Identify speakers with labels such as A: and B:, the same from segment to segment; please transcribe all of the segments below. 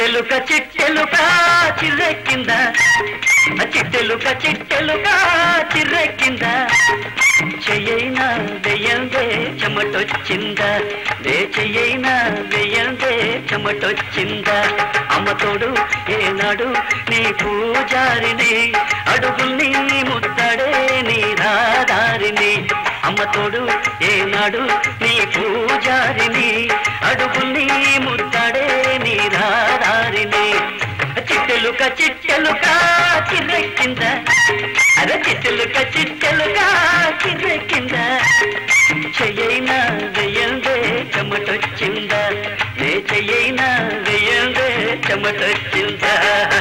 A: చిట్టెలుక చిట్టెలుక చిర్రెక్కింద చిట్టెలుక చిట్టెలుక చిర్రెక్కింద చెయ్యైనా వెయ్యందే చెమటొచ్చిందా they చెయ్యైనా వెయ్యందే చెమటొచ్చిందా అమ్మ తోడు ఏనాడు నీ పూజారిని అడుగుల్ని ముద్దడే నీ రాదారిని అమ్మ తోడు ఏనాడు నీ పూజారిని అడుగుల్ని ముద్దడే నీ రాదారిని చిట్టెలుక చిట్టెలుక చిర్రెక్కింద అరే చిట్టెలుక చిట్టెలుక చిర్రెక్కింద చెయ్యైనా వెయ్యందే చెమటొచ్చిందా నే చెయ్యైనా వెయ్యందే చెమటొచ్చిందా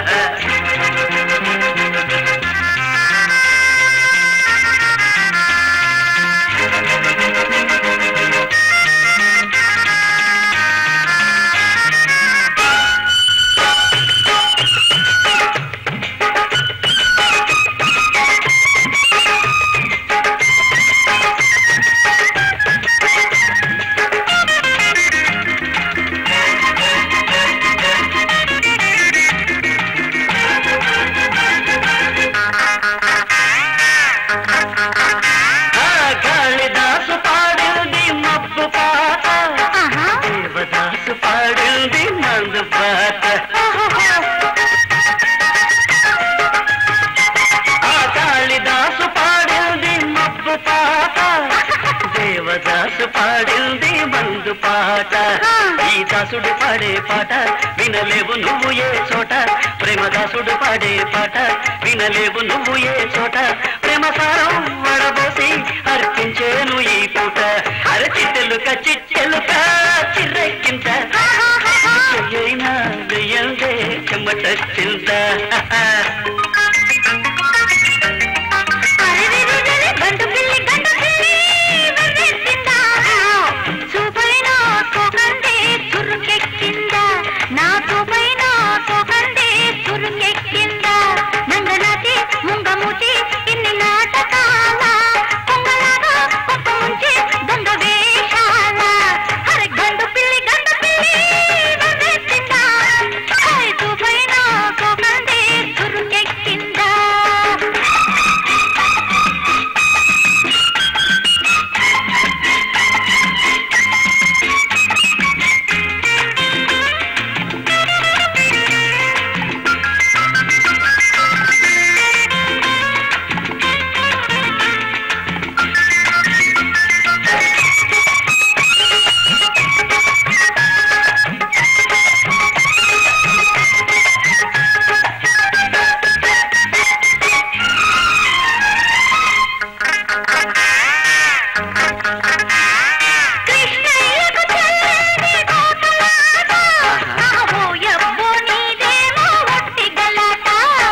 A: ఆ కాళిదాసు పాడింది మబ్బు పాట
B: ఆహా.
A: దేవదాసు పాడింది మందు పాట ఆ కాళిదాసు పాడింది మబ్బు పాట దేవదాసు పాడింది మందు పాట ఈ దాసుడు పాడే పాట వినలేవు నువ్వు ఏ చోట ప్రేమదాసుడు పాడే పాట వినలేవు నువ్వు ఏ చోట ప్రేమ సారం వడబోసి అర్పించేను ఈ పూట అరచిట్టెలుక చిట్టెలుక చిర్రెక్కింత చెయ్యైనా వెయ్యందే చెమ్మట చింత
B: అరెరెరెరెరె, గండు పిల్లి, గండు పిల్లి, వెర్రెత్తిందా? చూపైన సోకందే చురుకెక్కిందా? నా చూపైన సోకందే చురుకెక్కిందా? నంగనాచి, ముంగమూచి, ఇన్ని నాటకాల, కొంగలాగా కొత్త ముంచి, దొంగ వేషాల. అరె, గండు పిల్లి, గండు పిల్లి, వెర్రెత్తిందా? హై, చూపైన సోకందే చురుకెక్కిందా? కృష్ణయ్యకు చెల్లింది కోకలాట. ఆహోయబ్బో నీదేమో వట్టి గలాట.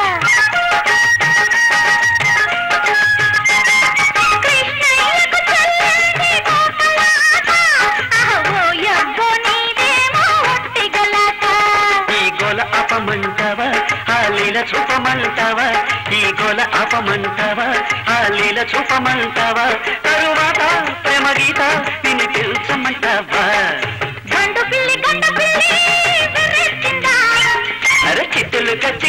B: కృష్ణయ్యకు చెల్లింది కోకలాట. ఆహోయబ్బో నీదేమో వట్టి గలాట.
A: ఈ గోల అపమంటావా ఆ లీల చూపమంటావా ఈ గోల అపమంటావా ఆ లీల చూపమంటావా తరువాత ప్రేమ గీత నిన్ను పిలుచమంటావా
B: గండు పిల్లి గండు పిల్లి వెర్రెత్తిందా
A: అరే చిట్టెలుక